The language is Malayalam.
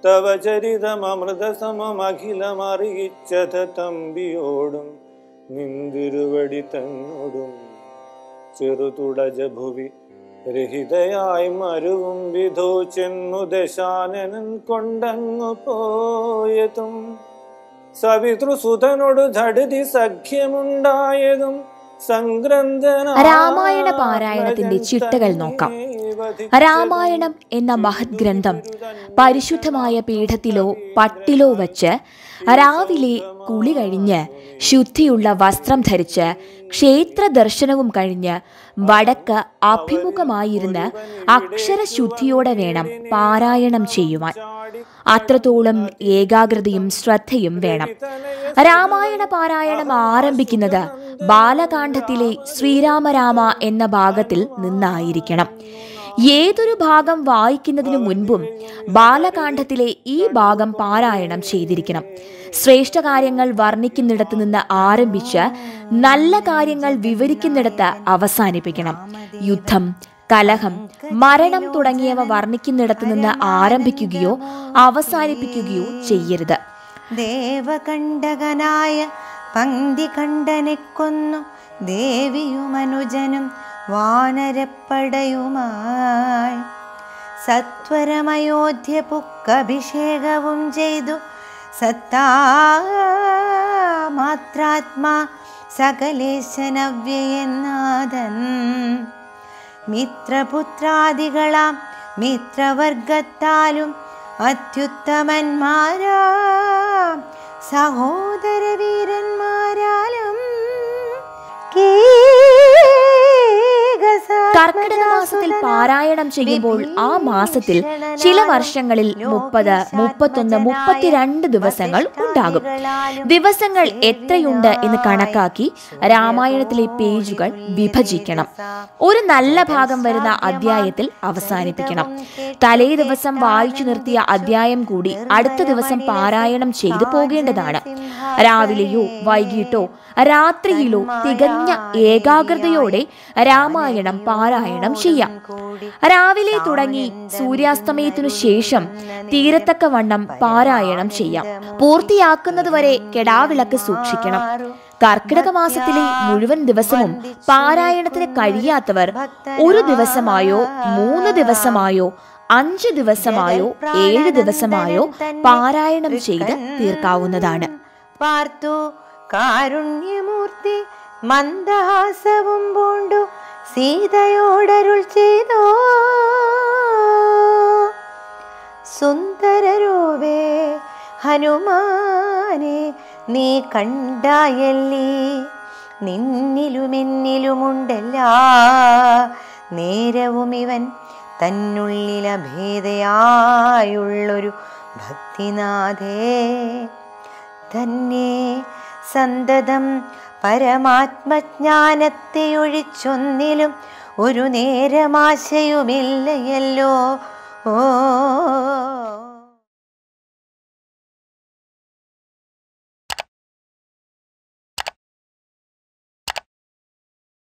തവ ചരിതമൃതസമഖിലമറിയിച്ചത തമ്പിയോടും നിന്തിരുവടി തന്നോടും ചെറുതുടജ ഭുവി രഹിതയായി മരുവും വിധോ ചെന്നു ദശാനനൻ കൊണ്ടങ്ങു പോയതും സവിതൃസുതനോട് ധടുതി സഖ്യമുണ്ടായതും സംഗ്രന്ഥന രാമായണ പാരായണത്തിന്റെ ചിട്ടകൾ നോക്കാം രാമായണം എന്ന മഹത് ഗ്രന്ഥം പരിശുദ്ധമായ പീഠത്തിലോ പട്ടിലോ വച്ച് രാവിലെ കുളി കഴിഞ്ഞ് ശുദ്ധിയുള്ള വസ്ത്രം ധരിച്ച് ക്ഷേത്ര ദർശനവും കഴിഞ്ഞ് വടക്ക് അഭിമുഖമായിരുന്ന് അക്ഷരശുദ്ധിയോടെ വേണം പാരായണം ചെയ്യുവാൻ അത്രത്തോളം ഏകാഗ്രതയും ശ്രദ്ധയും വേണം രാമായണ പാരായണം ആരംഭിക്കുന്നത് ബാലകാന്ഡത്തിലെ ശ്രീരാമരാമ എന്ന ഭാഗത്തിൽ നിന്നായിരിക്കണം ഏതൊരു ഭാഗം വായിക്കുന്നതിനു മുൻപും ബാലകാന്ഡത്തിലെ ഈ ഭാഗം പാരായണം ചെയ്തിരിക്കണം ശ്രേഷ്ഠ കാര്യങ്ങൾ വർണ്ണിക്കുന്നിടത്ത് നിന്ന് ആരംഭിച്ച് നല്ല കാര്യങ്ങൾ വിവരിക്കുന്നിടത്ത് അവസാനിപ്പിക്കണം യുദ്ധം കലഹം മരണം തുടങ്ങിയവ വർണ്ണിക്കുന്നിടത്ത് നിന്ന് ആരംഭിക്കുകയോ അവസാനിപ്പിക്കുകയോ ചെയ്യരുത് ദേവകണ്ഠകനായ പങ്ക്തി കണ്ഠനെ കൊന്നു ദേവിയുമനുജനും വാനരപ്പടയുമായി സത്വരമയോധ്യ പുക്കഭിഷേകവും ചെയ്തു സത്താ മാത്രാത്മാ സകലേശനവ്യയനാഥൻ മിത്രപുത്രാദികളാം മിത്രവർഗത്താലും അത്യുത്തമന്മാരാം സഹോദര വീരന്മാരാലും കർക്കിടക മാസത്തിൽ പാരായണം ചെയ്യുമ്പോൾ ആ മാസത്തിൽ ചില വർഷങ്ങളിൽ മുപ്പത് മുപ്പത്തൊന്ന് മുപ്പത്തിരണ്ട് ദിവസങ്ങൾ ഉണ്ടാകും ദിവസങ്ങൾ എത്രയുണ്ട് എന്ന് കണക്കാക്കി രാമായണത്തിലെ പേജുകൾ വിഭജിക്കണം ഒരു നല്ല ഭാഗം വരുന്ന അധ്യായത്തിൽ അവസാനിപ്പിക്കണം തലേ ദിവസം വായിച്ചു നിർത്തിയ അധ്യായം കൂടി അടുത്ത ദിവസം പാരായണം ചെയ്തു പോകേണ്ടതാണ് രാവിലെയോ വൈകിട്ടോ രാത്രിയിലോ തികഞ്ഞ ഏകാഗ്രതയോടെ രാമായണം പാരായണം ചെയ്യാം രാവിലെ തുടങ്ങി സൂര്യാസ്തമയത്തിനു ശേഷം തീരത്തക്കവണ്ണം പാരായണം ചെയ്യാം പൂർത്തിയാക്കുന്നതുവരെ കെടാവിളക്ക് സൂക്ഷിക്കണം കർക്കിടക മാസത്തിലെ മുഴുവൻ ദിവസവും പാരായണത്തിന് കഴിയാത്തവർ ഒരു ദിവസമായോ മൂന്ന് ദിവസമായോ അഞ്ച് ദിവസമായോ ഏഴ് ദിവസമായോ പാരായണം ചെയ്ത് തീർക്കാവുന്നതാണ് പാർത്തു കാരുണ്യമൂർത്തി മന്ദഹാസവും പൂണ്ടു സീതയോടരുൾ ചെയ്തോ സുന്ദരരൂപേ ഹനുമാനെ നീ കണ്ടായല്ലേ നിന്നിലുമെന്നിലുമുണ്ടല്ലാ നേരവും ഇവൻ തന്നുള്ളിലഭേദയായുള്ളൊരു ഭക്തിനാഥേ തന്നെ സന്തതം പരമാത്മജ്ഞാനത്തെ ഒഴിച്ചൊന്നിലും ഒരു നേരമാശയുമില്ലയല്ലോ ഓ